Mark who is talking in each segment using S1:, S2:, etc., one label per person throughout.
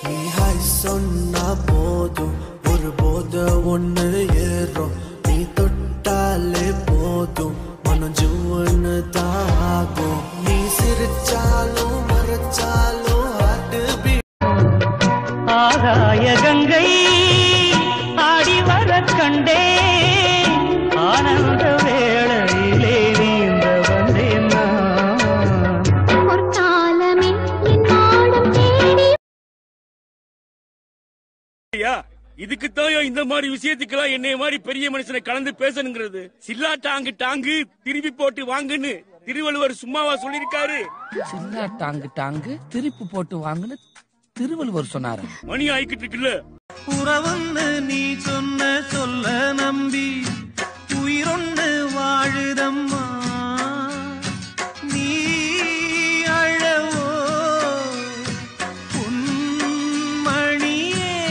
S1: நீ ஹாய் சொன்னா போதும் ஒரு போத ஒண்ணு ஏறும் நீ தொட்டாலே போதும் மனம் ஜூன்னு தாகும் நீ சிரிச்சாலும் மறைச்சாலும் ஹார்ட்
S2: ஆகாய கங்கை ஆடி வர கண்டே ஆனந்த வேளையிலே நீந்த வந்தேன் நான்
S3: பொற்காலமே என் நாடும் தேடி
S4: ஐயா இதுக்குத்தான் இந்த மாதிரி விஷயத்துக்கெல்லாம் என்னைய மாதிரி பெரிய மனுஷனை கலந்து பேசணுங்கிறது சில்லா டாங்கு டாங்கு திருப்பி போட்டு வாங்குன்னு திருவள்ளுவர் சும்மாவா சொல்லிருக்காரு
S5: சில்லா டாங்கு டாங்கு திருப்பி போட்டு வாங்குன்னு திருவள்ளுவர் சொன்னாரு
S4: மணி ஆயிக்கிட்டு இருக்குல்ல
S1: உறவுன்னு நீ சொன்ன சொல்ல நம்பி உயிரொன்னு வாழுதம்மா நீ அழவோ உன்மணியே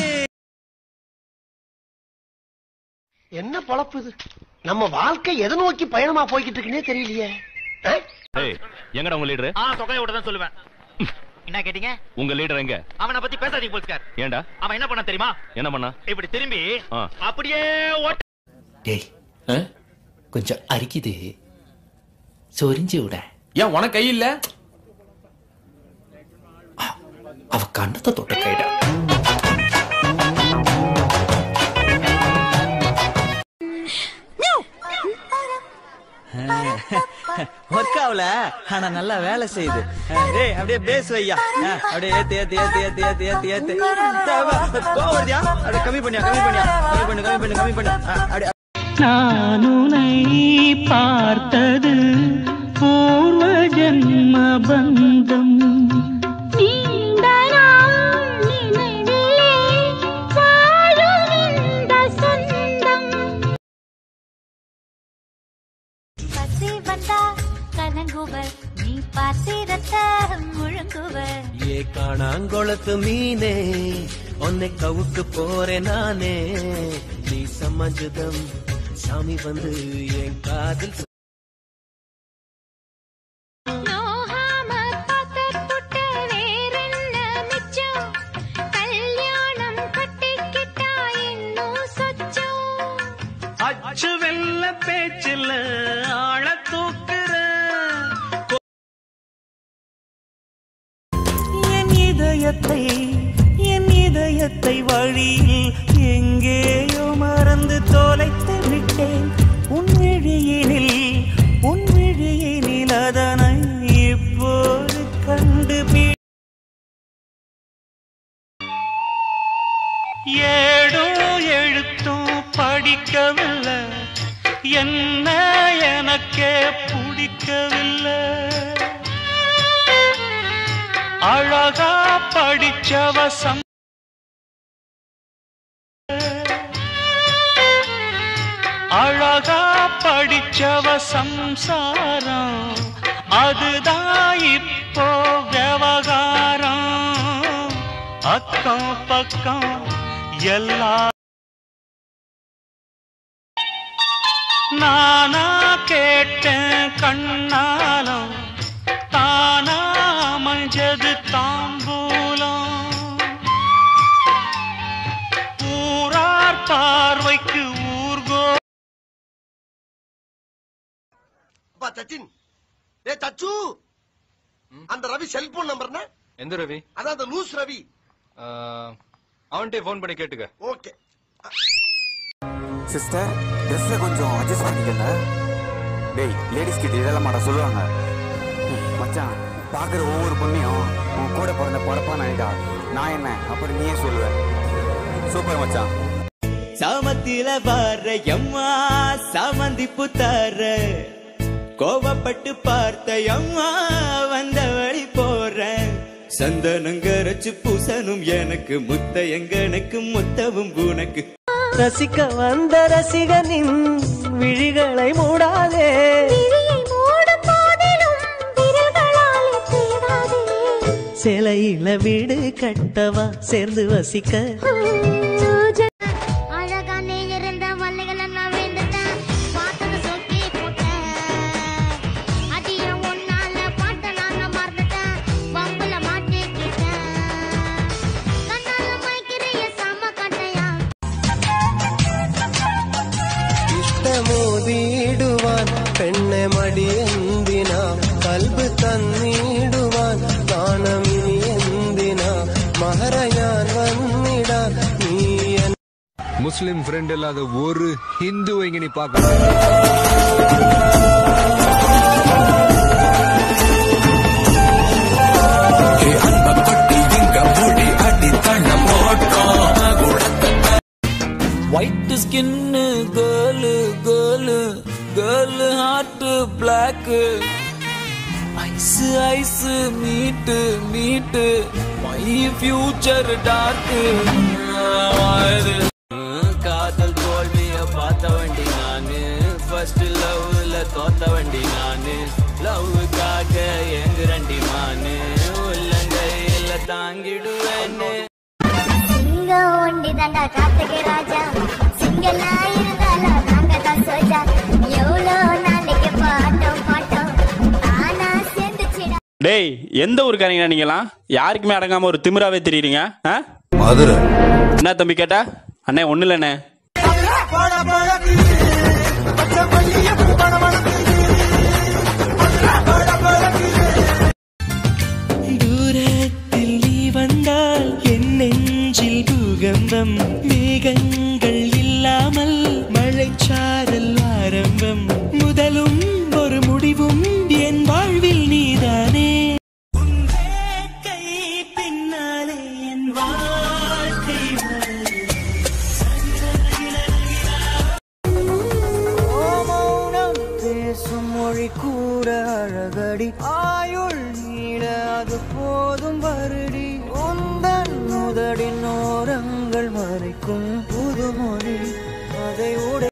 S6: என்ன பொழப்பு இது நம்ம வாழ்க்கை எதை நோக்கி பயணமா போய்கிட்டு இருக்குன்னே தெரியலையே ஆ?
S7: எங்கடா உங்க லீடர்
S8: ஆ தொகையை விட தான் சொல்லுவேன் என்ன கேட்டீங்க
S7: உங்க லீடர் எங்க
S8: அவனை பத்தி பேசாதீங்க போலீஸ்கார்
S7: ஏன்டா
S8: அவன் என்ன பண்ண தெரியுமா
S7: என்ன பண்ணா
S8: இப்படி திரும்பி
S7: ஆ.
S8: அப்படியே ஓட்ட
S9: டேய் கொஞ்சம் அரிக்குது சொரிஞ்சு விட
S5: ஏன் உனக்கு கை இல்ல
S9: அவ கண்ணத்தை தொட்ட கைடா
S2: ஒர்க் ஆகல ஆனா நல்லா வேலை செய்யுது டேய் அப்படியே பேஸ் வையா அப்படியே ஏத்து ஏத்து ஏத்து ஏத்து ஏத்து ஏத்து ஏத்து கோவம் வருதியா அப்படியே கம்மி பண்ணியா கம்மி பண்ணியா கம்மி பண்ணு கம்மி பண்ணு கம்மி பண்ணு ஆ, அப்படியே
S10: நான் உன்னை பார்த்தது பூர்வ ஜன்ம பந்தம்
S3: நீண்ட நாள் நினைவிலே வாழும் இந்த சொந்தம் பசி வந்தா கலங்குவர் நீ பாத்திரத்த முழுங்குவர்
S1: ஏ காணாங்கொளத்து மீனே உன்னை கவுக்கு போறேன் நானே நீ சமஞ்சுதம் சாமி வந்து என் காதில் சொ-
S3: நோகாம பார்த்து புட்டு வேறென்ன மிச்சம் கல்யாணம் கட்டிக்கிட்டா இன்னும் சொச்சம்
S2: அச்சு வெல்ல பேச்சில் ஆழ தூக்குற
S10: என் இதயத்தை என் இதயத்தை வழியில் எங்கேயோ மறந்து தொலைத்து விட்டேன் உன் விழியினில் உன் விழியினில் அதனை இப்போது கண்டுபிடி ஏடும் எழுத்தும் படிக்கவில்லை என்ன எனக்கே பிடிக்கவில்லை அழகா படிச்சவ சம் அழகா படிச்சவ சம்சாரம் அதுதான் இப்போ விவகாரம் அக்கம் பக்கம் எல்லா நானா கேட்டேன் கண்ணாலம் தானா அமைஞ்சது தாம்பூலம் ஊரார் பார்வைக்கு ஊர்கோ
S6: அப்பா சச்சின் ஏ சச்சு அந்த ரவி செல்போன் நம்பர் என்ன
S7: எந்த ரவி
S6: அதான் அந்த லூஸ் ரவி
S7: அவன்கிட்ட போன் பண்ணி கேட்டுக்க
S6: ஓகே
S11: சிஸ்டர் ட்ரெஸ்ல கொஞ்சம் அட்ஜஸ்ட் பண்ணிக்கங்க டேய் லேடிஸ் கிட்ட இதெல்லாம் மாட்ட சொல்லுவாங்க ம், மச்சான் பாக்குற ஒவ்வொரு பொண்ணையும் உன் கூட பிறந்த பொறப்பா நினைக்கா நான் என்ன அப்படி நீயே சொல்லுவ சூப்பர் மச்சான்
S2: சாமத்தில வர எம்மா சாமந்தி புத்தார கோவப்பட்டு பார்த்த எம்மா வந்த வழி போறேன் சந்தனங்கரைச்சு பூசணும் எனக்கு முத்த எங்கனுக்கு முத்தவும் உனக்கு
S10: ரசிக்க வந்த ரசிகனின் விழிகளை மூடாதே
S3: விழியை மூடும் போதிலும் விரல்களாலே தேடாதே
S10: சிலையில வீடு கட்டவா சேர்ந்து வசிக்க
S3: அழகானே இருந்த மல்லிகளை நான் வேண்டுட்டேன் பார்த்தது சொக்கி போட்டேன் அடிய ஒன்னால பாட்ட நான் மறந்துட்டேன் பம்புல மாட்டிக்கிட்டேன் கண்ண
S10: மகரையான் வந்திடா நீ என்
S12: முஸ்லிம் ஃப்ரெண்ட் இல்லாத ஒரு ஹிந்து இங்க நீ பார்க்க
S13: white skin girl girl girl heart black eyes eyes meet meet my future dark காதல் தோல்விய பார்த்த வண்டி நானு ஃபர்ஸ்ட் லவ்ல தோத்த வண்டி நானு லவ்வுக்காக எங்குரண்டி மானு உள்ளங்கையில தாங்கிடுவேன்னு
S3: சிங்கம் ஒண்டி தாண்டா காத்துக்கு ராஜா சிங்கலா இருந்தாலும் நாங்க தான் சோஜா எவ்வளோ நாளைக்கு பாட்டோம் பாட்டோம் ஆனா சேர்ந்துச்சுடா
S14: டேய் எந்த ஊருக்காரங்க நீங்களாம் யாருக்குமே அடங்காம ஒரு திமிராவே தெரியுறீங்க ஆ?
S12: மதுரை
S14: என்ன தம்பி கேட்டா அண்ணே ஒண்ணு இல்லண்ணே
S10: தூரத்தில் நீ வந்தால் என் நெஞ்சில் பூகம்பம் மேகங்கள் இல்லாமல் மழைச்சாரல் ஆரம்பம் முதலும் ஒரு முடிவும் என் வாழ்வில் நீதானே பின்னாலே என் வாழ்க்கை பேசும் மொழி கூட அழகடி ஆயுள் நீள அது போதும் வருடி உந்தன் முதடின் ஓரங்கள் மறைக்கும் புதுமொழி அதை உடை